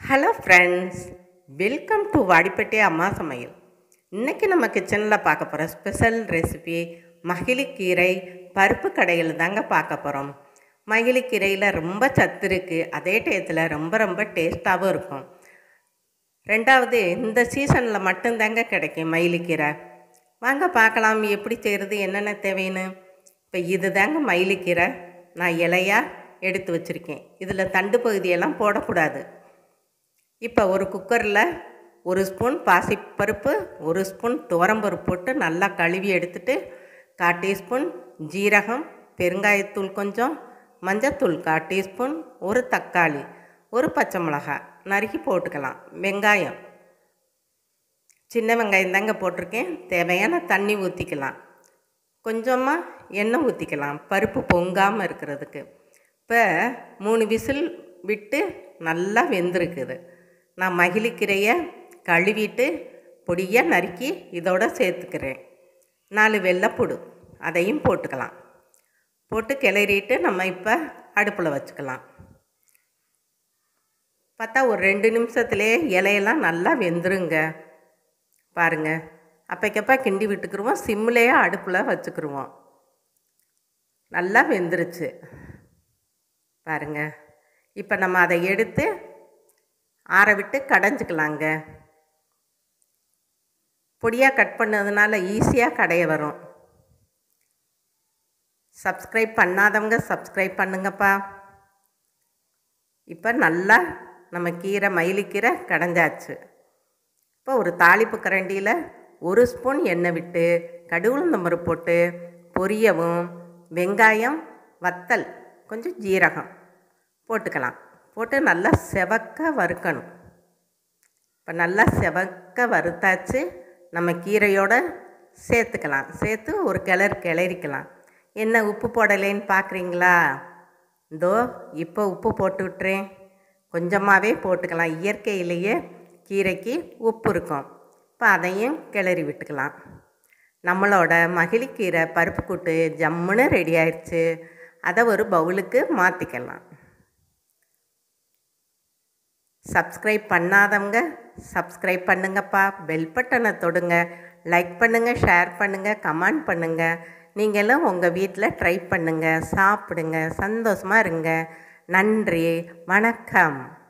hello friends welcome to Vadipatti அம்மா சமையல் இன்றைக்கி நம்ம கிச்சனில் பார்க்க போகிற ஸ்பெஷல் ரெசிபி மகிழிக்கீரை பருப்பு கடையில் தாங்க பார்க்க போகிறோம் மகிழிக்கீரையில் ரொம்ப சத்து இருக்குது அதே டயத்தில் ரொம்ப ரொம்ப டேஸ்ட்டாகவும் இருக்கும் ரெண்டாவது இந்த சீசனில் மட்டும்தாங்க கிடைக்கும் மயிலிக்கீரை வாங்க பார்க்கலாம் எப்படி செய்கிறது என்னென்ன தேவைன்னு இப்போ இது தாங்க மயிலிக்கீரை நான் இலையாக எடுத்து வச்சுருக்கேன் இதில் தண்டு பகுதியெல்லாம் போடக்கூடாது இப்போ ஒரு குக்கரில் ஒரு ஸ்பூன் பாசிப்பருப்பு ஒரு ஸ்பூன் துவரம்பருப்பு போட்டு நல்லா கழுவி எடுத்துட்டு கால் டீஸ்பூன் ஜீரகம் பெருங்காயத்தூள் கொஞ்சம் மஞ்சத்தூள் கால் டீஸ்பூன் ஒரு தக்காளி ஒரு பச்சை மிளகாய் நறுக்கி போட்டுக்கலாம் வெங்காயம் சின்ன வெங்காயம் தாங்க போட்டிருக்கேன் தேவையான தண்ணி ஊற்றிக்கலாம் கொஞ்சமாக எண்ணெய் ஊற்றிக்கலாம் பருப்பு பொங்காமல் இருக்கிறதுக்கு இப்போ மூணு விசில் விட்டு நல்லா வெந்திருக்குது நான் மகிழிக்கீரையை கழுவிட்டு பொடியாக நறுக்கி இதோட சேர்த்துக்கிறேன் நாலு வெள்ளைப்புடு அதையும் போட்டுக்கலாம் போட்டு கிளறிட்டு நம்ம இப்போ அடுப்பில் வச்சுக்கலாம் பார்த்தா ஒரு ரெண்டு நிமிஷத்துலேயே இலையெல்லாம் நல்லா வெந்துருங்க பாருங்க அப்பைக்கப்பா கிண்டி விட்டுக்குருவோம் சிம்லேயே அடுப்பில் வச்சுக்கிருவோம் நல்லா வெந்துருச்சு பாருங்க இப்போ நம்ம அதை எடுத்து ஆற விட்டு கடைஞ்சிக்கலாங்க பொடியாக கட் பண்ணதுனால ஈஸியாக கடைய வரும் சப்ஸ்கிரைப் பண்ணாதவங்க சப்ஸ்கிரைப் பண்ணுங்கப்பா இப்போ நல்லா நம்ம கீரை மயிலிக்கீரை கடைஞ்சாச்சு இப்போ ஒரு தாளிப்பு கரண்டியில் ஒரு ஸ்பூன் எண்ணெய் விட்டு கடுகுளுந்தம்பரு போட்டு பொரியவும் வெங்காயம் வத்தல் கொஞ்சம் ஜீரகம் போட்டுக்கலாம் போட்டு நல்லா செவக்க வறுக்கணும் இப்போ நல்லா செவக்க வறுத்தாச்சு நம்ம கீரையோட சேர்த்துக்கலாம் சேர்த்து ஒரு கிளறு கிளறிக்கலாம் என்ன உப்பு போடலேன்னு பார்க்குறீங்களா இதோ இப்போ உப்பு போட்டு விட்டுறேன் கொஞ்சமாகவே போட்டுக்கலாம் இயற்கையிலேயே கீரைக்கு உப்பு இருக்கும் இப்போ அதையும் கிளறி விட்டுக்கலாம் நம்மளோட மகிழிக்கீரை பருப்பு கூட்டு ஜம்முன்னு ரெடி ஆயிடுச்சு அதை ஒரு பவுலுக்கு மாற்றிக்கலாம் சப்ஸ்கிரைப் பண்ணாதவங்க சப்ஸ்கிரைப் பண்ணுங்கப்பா பெல் பட்டனை தொடுங்க லைக் பண்ணுங்கள் ஷேர் பண்ணுங்கள் கமெண்ட் பண்ணுங்கள் நீங்களும் உங்கள் வீட்டில் ட்ரை பண்ணுங்கள் சாப்பிடுங்க சந்தோஷமாக இருங்க நன்றி வணக்கம்